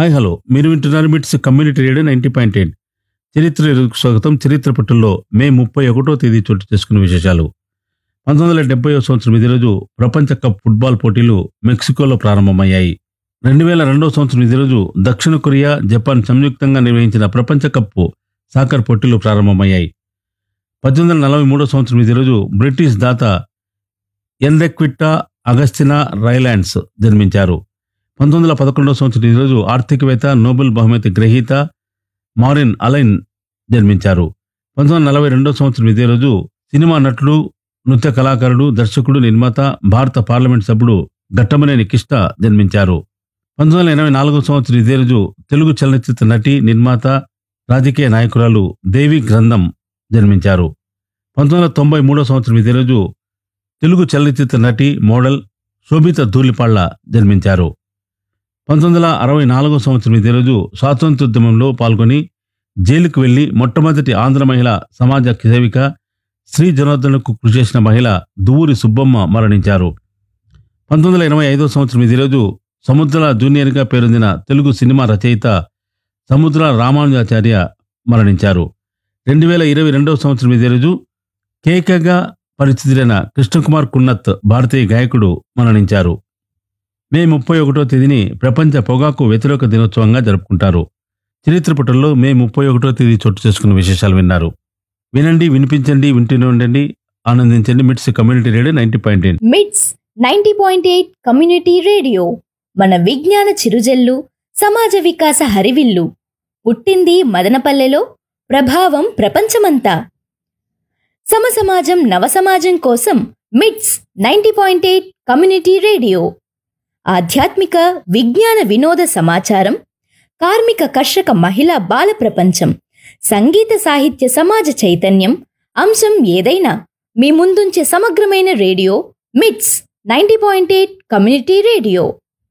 hi hello మీరు వింటున్నారు MITS community radio ninety point eight చరిత్ర ఎరుకు స్వాగతం చరిత్ర పట్టుల్లో మే ముప్పై ఒకటో తేదీ చోటు చేసుకున్న విశేషాలు పంతొమ్మిది వందల డెబ్బై సంవత్సరం ఇదే రోజు ప్రపంచ కప్ ఫుట్బాల్ పోటీలు మెక్సికోలో ప్రారంభమయ్యాయి రెండు వేల రెండవ సంవత్సరం ఇదే రోజు దక్షిణ కొరియా జపాన్ సంయుక్తంగా నిర్వహించిన ప్రపంచ కప్ సాకర్ పోటీలు ప్రారంభమయ్యాయి పద్దెనిమిది వందల నలభై మూడో సంవత్సరం ఇదే రోజు బ్రిటిష్ దాత ఎన్రెక్విట్టా అగస్టినా రైలాండ్స్ జన్మించారు పంతొమ్మిది వందల పదకొండవ సంవత్సరం ఈరోజు ఆర్థికవేత్త నోబెల్ బహుమతి గ్రహీత మారిన్ అలైన్ జన్మించారు పంతొమ్మిది వందల నలభై రెండవ సంవత్సరం ఇదే రోజు సినిమా నటుడు నృత్య కళాకారుడు దర్శకుడు నిర్మాత భారత పార్లమెంట్ సభ్యుడు ఘట్టమనేని కిష్ట జన్మించారు పంతొమ్మిది వందల ఎనభై నాలుగవ సంవత్సరం ఇదే రోజు తెలుగు చలనచిత్ర నటి నిర్మాత రాజకీయ నాయకురాలు దేవి గ్రంథం జన్మించారు పంతొమ్మిది వందల తొంభై మూడవ సంవత్సరం ఇదే రోజు తెలుగు చలనచిత్ర నటి మోడల్ శోభిత ధూళిపాళ్ల జన్మించారు పంతొమ్మిది వందల అరవై నాలుగో సంవత్సరం ఇదే రోజు స్వాతంత్రోద్యమంలో పాల్గొని జైలుకు వెళ్లి మొట్టమొదటి ఆంధ్ర మహిళ సమాజ సేవిక శ్రీ జనార్దనకు కృషి చేసిన మహిళ దువ్వూరి సుబ్బమ్మ మరణించారు పంతొమ్మిది వందల ఎనభై ఐదో సంవత్సరం ఇదే రోజు సముద్ర జూనియర్గా పేరొందిన తెలుగు సినిమా రచయిత సముద్ర రామానుజాచార్య మరణించారు రెండు వేల ఇరవై రెండవ సంవత్సరం ఇదే రోజు కేకగా పరిస్థితులైన కృష్ణకుమార్ కున్నత్ భారతీయ గాయకుడు మరణించారు మే ముప్పై ఒకటో తేదీని ప్రపంచ పొగాకు వ్యతిరేక దినోత్సవంగా జరుపుకుంటారు చరిత్ర పుటల్లో మే ముప్పై ఒకటో తేదీ చోటు చేసుకున్న విశేషాలు విన్నారు వినండి వినిపించండి వింటూనే ఉండండి ఆనందించండి MITS community radio ninety point eight MITS ninety point eight community radio మన విజ్ఞాన చిరుజల్లు సమాజ వికాస హరివిల్లు పుట్టింది మదనపల్లెలో ప్రభావం ప్రపంచమంతా సమసమాజం నవసమాజం కోసం MITS ninety point eight community radio ఆధ్యాత్మిక విజ్ఞాన వినోద సమాచారం కార్మిక కర్షక మహిళా బాల ప్రపంచం సంగీత సాహిత్య సమాజ చైతన్యం అంశం ఏదైనా మీ ముందుంచే సమగ్రమైన radio MITS ninety point eight community radio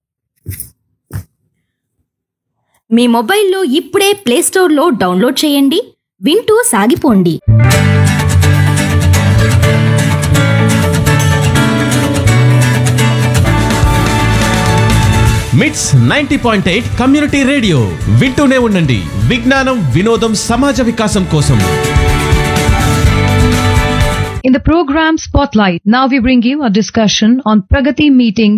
మీ మొబైల్లో ఇప్పుడే ప్లేస్టోర్లో డౌన్లోడ్ చేయండి వింటూ సాగిపోండి MITS ninety point eight community radio వింటూనే ఉండండి విజ్ఞానం వినోదం సమాజ వికాసం కోసం In the program Spotlight, now we bring you a discussion on Pragati meeting